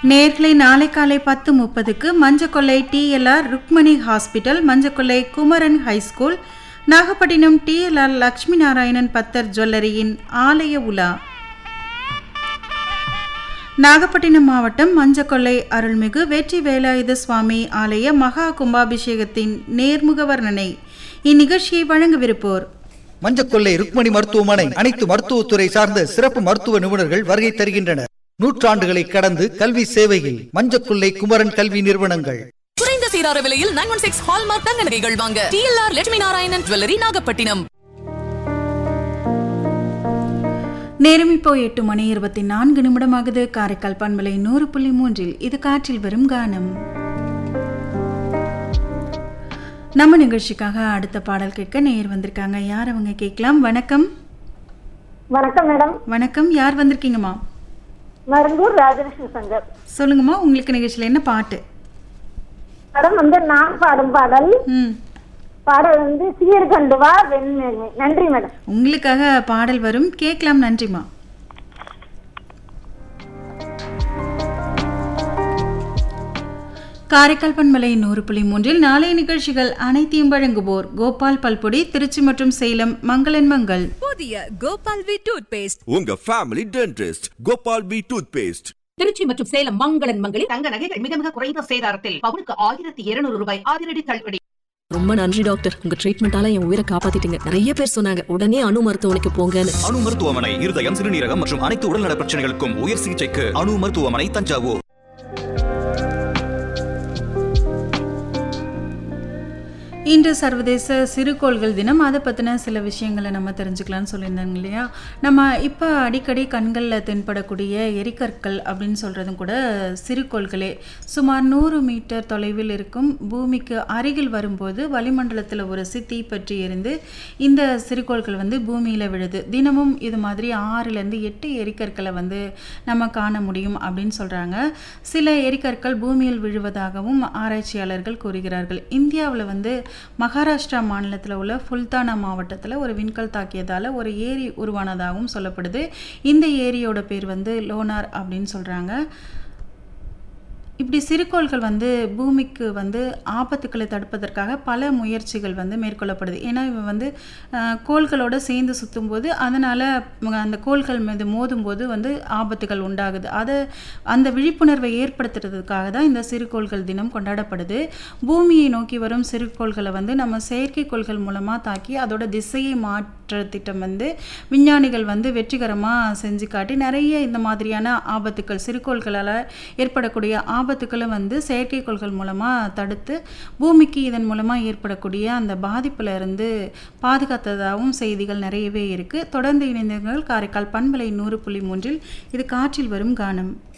நேர்களை நாளை காலை பத்து முப்பதுக்கு Manjakkollai TLR Rukmani hospital Manjakkollai Kumaran high school Nagapattinam TLR Lakshmi Narayanan Pathar ஜுவல்லரியின் ஆலய உலா நாகப்பட்டினம் மாவட்டம் மஞ்சக்கொல்லை அருள்மிகு வெற்றி வேலாயுத சுவாமி ஆலய மகா கும்பாபிஷேகத்தின் நேர்முக வர்ணனை இந்நிகழ்ச்சியை வழங்கவிருப்போர் மஞ்சக்கொல்லை ருக்மணி மருத்துவமனை அனைத்து மருத்துவத்துறை சார்ந்த சிறப்பு மருத்துவ நிபுணர்கள் வருகை தருகின்றனர் நூற்றாண்டுகளை கடந்து கல்வி சேவையில் மஞ்சக்கொல்லை குமரன் கல்வி நிறுவனங்கள் குறைந்த சீரார விலையில் நைன் ஒன் சிக்ஸ் ஹால்மார்க் தங்க நகைகள் வாங்க டிஎல்ஆர் லட்சுமி நாராயணன் ஜுவல்லரி நாகப்பட்டினம் நேரம் இப்போ எட்டு மணி இருபத்தி நான்கு நிமிடமாகுது காரைக்கால் பண்பலை நூறு புள்ளி மூன்றில் இது காற்றில் வரும் கானம் நம்ம நிகழ்ச்சிக்காக அடுத்த பாடல் கேட்க நேர் வந்திருக்காங்க யார் அவங்க கேட்கலாம் வணக்கம் வணக்கம் மேடம் வணக்கம் யார் வந்திருக்கீங்கம்மா மருங்கூர் ராஜலட்சுமி சங்கர் சொல்லுங்கம்மா உங்களுக்கு நிகழ்ச்சியில் என்ன பாட்டு மேடம் வந்து நான் பாடும் பாடல் ம் பாடல் வந்து சீர்கண்டு வா வெண்மை நன்றி மேடம் உங்களுக்காக பாடல் வரும் கேட்கலாம் நன்றிம்மா காரைக்கால் பண்பலை நூறு புள்ளி மூன்றில் நாளைய நிகழ்ச்சிகள் அனைத்தையும் வழங்குவோர் கோபால் பல்பொடி திருச்சி மற்றும் சேலம் மங்களன் மங்கள் புதிய கோபால் வி டூத் பேஸ்ட் உங்க family dentist Gopal P toothpaste Trichy மற்றும் சேலம் மங்களன் மங்களில் தங்க நகைகள் மிக மிக குறைந்த சேதாரத்தில் பவுனுக்கு ஆயிரத்தி இருநூறு ரூபாய் அதிரடி தள்ளுபடி ரொம்ப நன்றி டாக்டர் உங்க ட்ரீட்மெண்டால என் உயிரை காப்பாத்திட்டீங்க நிறைய பேர் சொன்னாங்க உடனே அணு மருத்துவமனைக்கு போங்கன்னு அணு மருத்துவமனை இருதயம் சிறுநீரகம் மற்றும் அனைத்து உடல்நல பிரச்சனைகளுக்கும் உயர் சிகிச்சைக்கு அணு மருத்துவமனை தஞ்சாவூர் இன்று சர்வதேச சிறுகோள்கள் தினம் அதை பற்றின சில விஷயங்களை நம்ம தெரிஞ்சுக்கலாம்னு சொல்லியிருந்தாங்க இல்லையா நம்ம இப்போ அடிக்கடி கண்களில் தென்படக்கூடிய எரிக்கற்கள் அப்படின்னு சொல்கிறதும் கூட சிறுகோள்களே சுமார் நூறு மீட்டர் தொலைவில் இருக்கும் பூமிக்கு அருகில் வரும்போது வளிமண்டலத்தில் ஒரு சித்தி பற்றி எரிந்து இந்த சிறுகோள்கள் வந்து பூமியில் விழுது தினமும் இது மாதிரி ஆறுலேருந்து எட்டு எரிக்கற்களை வந்து நம்ம காண முடியும் அப்படின்னு சொல்கிறாங்க சில எரிக்கற்கள் பூமியில் விழுவதாகவும் ஆராய்ச்சியாளர்கள் கூறுகிறார்கள் இந்தியாவில் வந்து மகாராஷ்டிரா மாநிலத்தில் உள்ள ஃபுல்தானா மாவட்டத்தில் ஒரு விண்கல் தாக்கியதால் ஒரு ஏரி உருவானதாகவும் சொல்லப்படுது இந்த ஏரியோட பேர் வந்து லோனார் அப்படின்னு சொல்கிறாங்க இப்படி சிறுகோள்கள் வந்து பூமிக்கு வந்து ஆபத்துக்களை தடுப்பதற்காக பல முயற்சிகள் வந்து மேற்கொள்ளப்படுது ஏன்னா இவன் வந்து அஹ், கோள்களோட சேர்ந்து சுற்றும்போது அதனால் அந்த கோள்கள் மீது மோதும்போது வந்து ஆபத்துகள் உண்டாகுது அதை அந்த விழிப்புணர்வை ஏற்படுத்துறதுக்காக தான் இந்த சிறுகோள்கள் தினம் கொண்டாடப்படுது பூமியை நோக்கி வரும் சிறுகோள்களை வந்து நம்ம செயற்கைக்கோள்கள் மூலமாக தாக்கி அதோட திசையை மாற்ற திட்டம் வந்து விஞ்ஞானிகள் வந்து வெற்றிகரமாக செஞ்சு காட்டி நிறைய இந்த மாதிரியான ஆபத்துக்கள் சிறுகோள்களால் ஏற்படக்கூடிய ஆபத்துக்களும் வந்து செயற்கைக்கோள்கள் மூலமாக தடுத்து பூமிக்கு இதன் மூலமாக ஏற்படக்கூடிய அந்த பாதிப்புல இருந்து பாதுகாத்ததாகவும் செய்திகள் நிறையவே இருக்குது தொடர்ந்து இணைந்தவர்கள் காரைக்கால் பண்பலை நூறு புள்ளி மூன்றில் இது காற்றில் வரும் கானம்